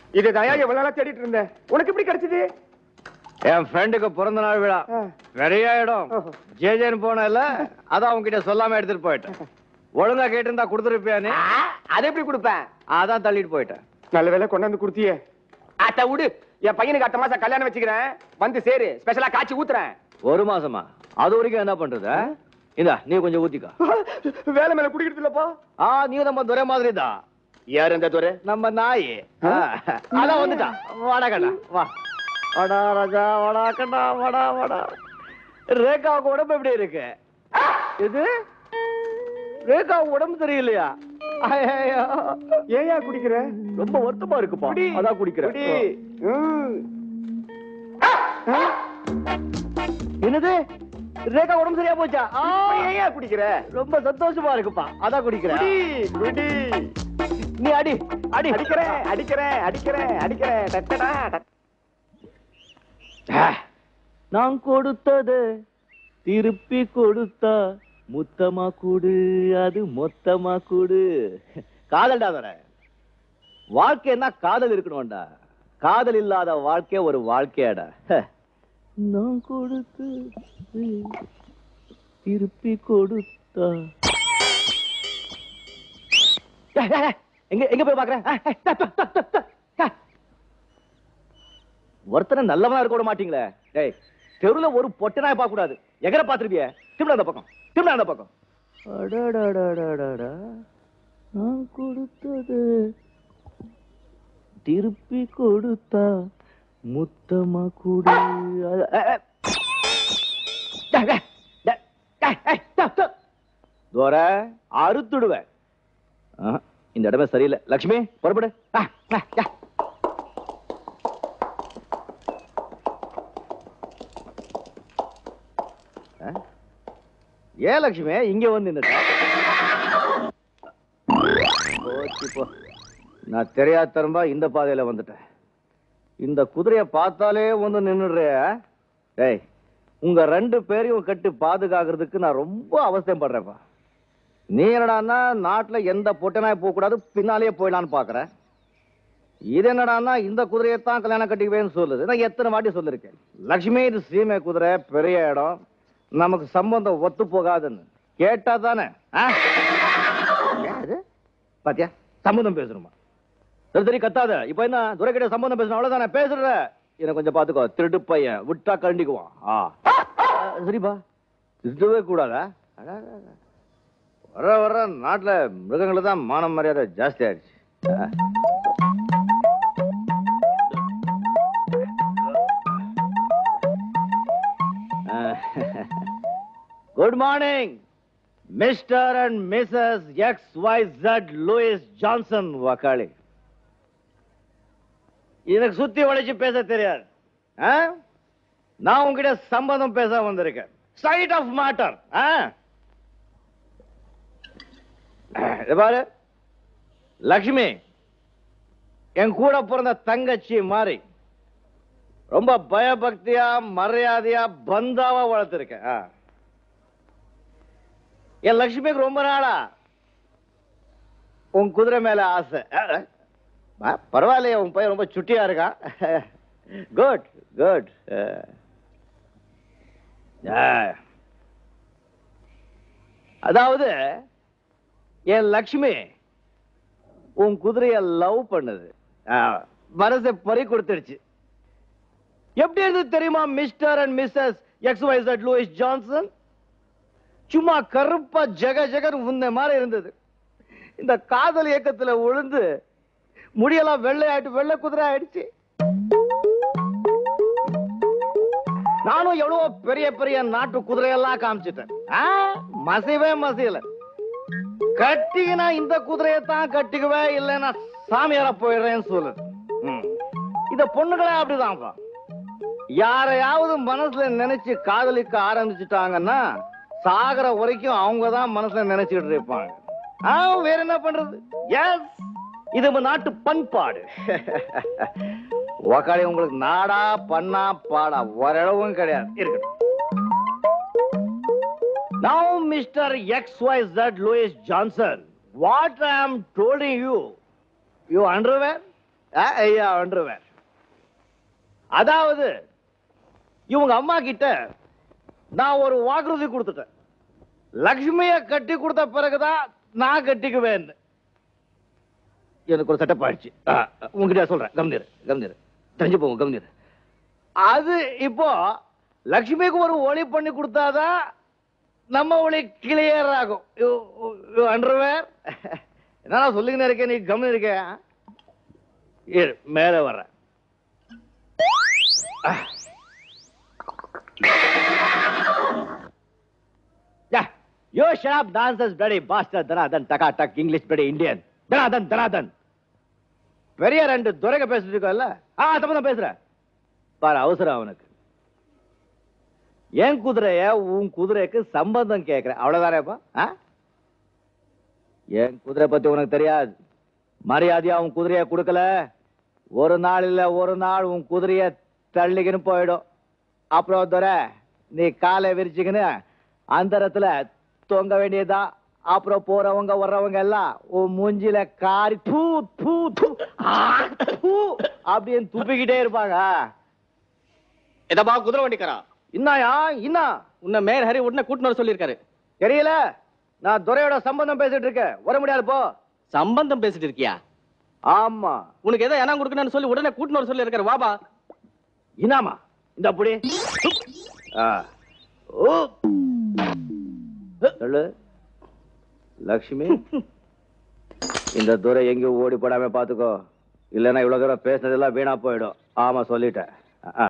இது தயா எவ்வளவு நாளா தேடிட்டு இருந்தேன் உனக்கு எப்படி கிடைச்சது என் ஃப்ரெண்டுக்கு பிறந்த நாள் விழா ஆ. பெரிய இடம் ஓஹோ. ஜேஜேன்னு போனல அதான் உன்கிட்ட சொல்லாம எடுத்துட்டு போயிட்டேன் ஒழுங்கா கேட்டிருந்தா கொடுத்துருப்பியானே ஆ, அதை எப்படி கொடுப்பேன் அதான் தள்ளிட்டு போயிட்டேன் நல்ல வேலை கொண்டாந்து கொடுத்தியே அத்த விடு என் பையனுக்கு அடுத்த மாசம் கல்யாணம் வச்சுக்கிறேன் வந்து சேரு ஸ்பெஷலா காய்ச்சி ஊத்துறேன் ஒரு மாசமா அது வரைக்கும் என்ன பண்றது ஆ? இந்தா நீ கொஞ்சம் ஊத்திக்கா வேலை மேல குடிக்கிறது இல்லப்பா ஆ நீ நம்ம துரை மாதிரி தான் யார் அந்த துறை நம்ம நாய் ஆ, அதான் வந்துட்டான் வாடா கண்ணா வா வாடா ராஜா வாடா கண்ணா வாடா வாடா ரேகாவுக்கு உடம்பு எப்படி இருக்கு இது ரேகாவுக்கு உடம்பு தெரியலையா ஐயையோ. ஏயா குடிக்கிற ரொம்ப வருத்தமா இருக்குப்பா குடி. அதான் குடிக்கிறேன் குடி. ம். என்னது ரேகா உடம்பு சரியா போச்சா ஆ, இப்ப ஏயா குடிக்கிற ரொம்ப சந்தோஷமா இருக்குப்பா அதான் குடிக்கிறேன் குடி குடி நீ அடி அடி அடிக்கிறேன் அடிக்கிறேன் அடிக்கிறேன் அடிக்கிறேன் டட்டடா, டட். ஆ, நான் கொடுத்தது திருப்பி கொடுத்தா முத்தமா கூடு அது மொத்தமா கூடு காதல்டா தர வாழ்க்கைன்னா காதல் இருக்கணும்டா காதல் இல்லாத வாழ்க்கை ஒரு வாழ்க்கையாடா ஹ. நான் கொடுத்து திருப்பி கொடுத்தா ஏய், ஏய், ஏய், எங்க எங்க போய் பாக்குறேன் ஏய், ஏய், த, த, த, த, த, த. ஒருத்தனை நல்லவனா இருக்க விட மாட்டீங்களே டேய் தெருவுல ஒரு பொட்ட நாய் பார்க்க கூடாது எகர பாத்துருப்பிய திரும்ப அந்த பக்கம் திரும்ப அந்த பக்கம் அடடடடடடடா. நான் கொடுத்தது திருப்பி கொடுத்தா முத்தமா கூடு அது- ஏ, ஏ. டேய், டேய், டேய், டேய், ஏய், த, த. தோர அறுத்துடுவேன் ஆஹா, இந்த இடமே சரியில்லை லக்ஷ்மி புறப்படு ஆ, ஆ, ஆ. ஆ? ஏன் லட்சுமி இங்க வந்து நின்னுட்ட? போச்சு போ நான் தெரியாத தரம்பா இந்த பாதையில வந்துட்டேன் இந்த குதிரைய பார்த்தாலே வந்து நின்னுடுறிய டேய் உங்க ரெண்டு பேரையும் கட்டி பாதுகாக்கிறதுக்கு நான் ரொம்ப அவசியம் படுறேன்ப்பா நீ என்னடான்னா நாட்டுல எந்த பொட்டனாய் போக கூடாது பின்னாலேயே போயிடலான்னு பாக்குற இது என்னடான்னா இந்த குதிரையைத்தான் கல்யாணம் கட்டிக்குவேன்னு சொல்லுது நான் எத்தனை வாட்டி சொல்லிருக்கேன் லக்ஷ்மி இது சீமை குதிரை பெரிய இடம் நமக்கு சம்பந்தம் ஒத்து போகாதுன்னு கேட்டா தானே ஆ? ஏன் இது? பாத்தியா சம்பந்தம் பேசணுமா சரி சரி கத்தாத இப்ப என்ன துரை கிட்ட சம்பந்தம் பேசணும் அவ்வளவுதானே பேசுற என்ன கொஞ்சம் பாத்துக்கோ திருட்டு பையன் விட்டா கண்டிக்குவான் ஆ ஆ, சரிப்பா திருடவே கூடாதா அடா, அடா, அடா. வர வர நாட்டுல மிருகங்களுக்கு தான் மானம் மரியாதை ஜாஸ்தி ஆயிடுச்சு ஆ. Good morning mister and missus X Y Z Louis Johnson வக்காளி எனக்கு சுத்தி வளைச்சு பேச தெரியாது ஆ? நான் உங்ககிட்ட சம்பந்தம் பேச வந்திருக்கேன் சைட் ஆஃப் மேட்டர் பாரு லக்ஷ்மி என் கூட பிறந்த தங்கச்சி மாதிரி ரொம்ப பயபக்தியா மரியாதையா பந்தாவா வளர்த்துருக்கேன் ஆ. என் லட்சுமிக்கு ரொம்ப நாளா உன் குதிரை மேல ஆசை ஆ, ஆ, பரவாயில்லையே உன் பையன் ரொம்ப சுட்டியா இருக்கான் குட் குட் அதாவது என் லக்ஷ்மி உன் குதிரைய லவ் பண்ணுது ஆ, மனசை பறி கொடுத்துடுச்சு எப்படி இருந்தது தெரியுமா mister and missus X Y Z Louis Johnson சும்மா கருப்பா ஜெக ஜெகன் உன்ன மாதிரி இருந்தது இந்த காதல் இயக்கத்துல விழுந்து முடியெல்லாம் வெள்ளை ஆயிட்டு வெள்ளை குதிரை ஆயிடுச்சு நானும் எவ்வளவோ பெரிய பெரிய நாட்டு குதிரையெல்லாம் காமிச்சிட்டேன் ஆ, மசையவே மசையல கட்டிக்கினா இந்த குதிரையை தான் கட்டிக்குவேன் இல்லைன்னா சாமியார போயிடுறேன்னு சொல்லுது ம். இந்த பொண்ணுகளே அப்படிதான்ப்பா யாரையாவது மனசுல நினைச்சு காதலிக்க ஆரம்பிச்சுட்டாங்கன்னா சாகர வரைக்கும் அவங்க தான் மனசுல நினைச்சுட்டு இருப்பாங்க ஆ, வேற என்ன பண்றது எஸ் இது நம்ம நாட்டு பண்பாடு உக்காளி உங்களுக்கு நாடா பண்ணா பாடா ஓரளவும் கிடையாது இருக்கட்டும் Now, Mr. XYZ Louis Johnson, what I am telling you, you underwear, ஐயா வந்துருவேன் அதாவது இவங்க அம்மா கிட்ட நான் ஒரு வாக்குறுதி கொடுத்துட்டேன் லக்ஷ்மிய கட்டி கொடுத்த பிறகுதான் நான் கட்டிக்குவேன் எனக்கு ஒரு செட்டப் ஆயிடுச்சு ஆ, உங்ககிட்ட சொல்றேன் கம்னீர் கம்னீர் தெரிஞ்சு போங்க கம்னீர் அது இப்போ லக்ஷ்மிக்கு ஒரு ஒளி பண்ணி கொடுத்தாதான் நம்ம ஒளி கிளியர் ஆகும் அண்டர்வேர் என்ன சொல்லிக்கினே இருக்கேன் நீ கம்னு இருக்க இரு மேல வர்றேன் Yeah, you shut up nonsense, bloody bastard, Dhanadhan, taka tak, English, bloody Indian. Dhanadhan, Dhanadhan. பெரிய ரெண்டு துரைக பேசிட்டு இருக்கோம்ல ஆ சம்பந்தம் பேசுறேன் பாரு அவசரம் அவனுக்கு என் குதிரைய உன் குதிரைக்கு சம்பந்தம் கேட்கிறேன் அவ்வளவுதானேப்பா ஆ? என் குதிரை பத்தி உனக்கு தெரியாது மரியாதையா உன் குதிரைய கொடுக்கல ஒரு நாள் இல்ல ஒரு நாள் உன் குதிரைய தள்ளிக்கின்னு போயிடும் அப்புறம் துரை நீ காலை விரிச்சுக்கின்னு அந்தரத்துல தொங்க வேண்டியதா அப்புறம் போறவங்க வர்றவங்க எல்லாம் உன் மூஞ்சில காரி தூ தூ தூ ஆ, தூ அப்படின்னு துப்பிக்கிட்டே இருப்பாங்க இதப்பா குதிரை வண்டிக்காரா இன்னாயா இன்னா உன்னை மேயர் ஹரி உடனே கூட்டினு வர சொல்லியிருக்காரு தெரியல நான் துரையோட சம்பந்தம் பேசிட்டு இருக்கேன் வர முடியாது போ சம்பந்தம் பேசிட்டு இருக்கியா ஆமா உனக்கு ஏதோ இனம் கொடுக்கணும்னு சொல்லி உடனே கூட்டினு வர சொல்லியிருக்காரு வாபா இன்னாமா இந்த அப்படி ஆ. ஓ. சொல்லு லக்ஷ்மி இந்த துரை எங்கேயும் ஓடி போடாம பாத்துக்கோ இல்லைன்னா இவ்வளவு தூரம் பேசுனதெல்லாம் வீணா போயிடும் ஆமா சொல்லிட்டேன் ஆ.